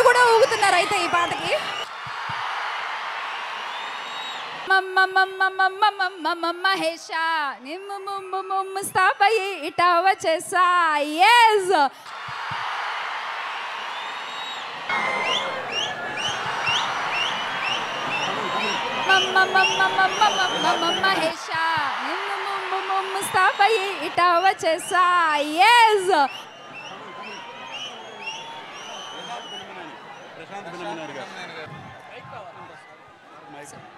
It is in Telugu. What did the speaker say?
కూడా ఊగుతున్నారు అయితే ఈ పాటకి మమ్మ మమ్మ మమ్మ మమ్మ మమ్మ మహేష నిమ్మ ముమ్మ ముమ్మ స్థాపయి ఇట వచ్చేసా ఎస్ మమ్మ మమ్మ మమ్మ మమ్మ మమ్మ మహేష నిమ్మ ముమ్మ ముమ్మ స్థాపయి ఇట వచ్చేసా ఎస్ ప్రశాంత్ ఫిలిమినర్ గారు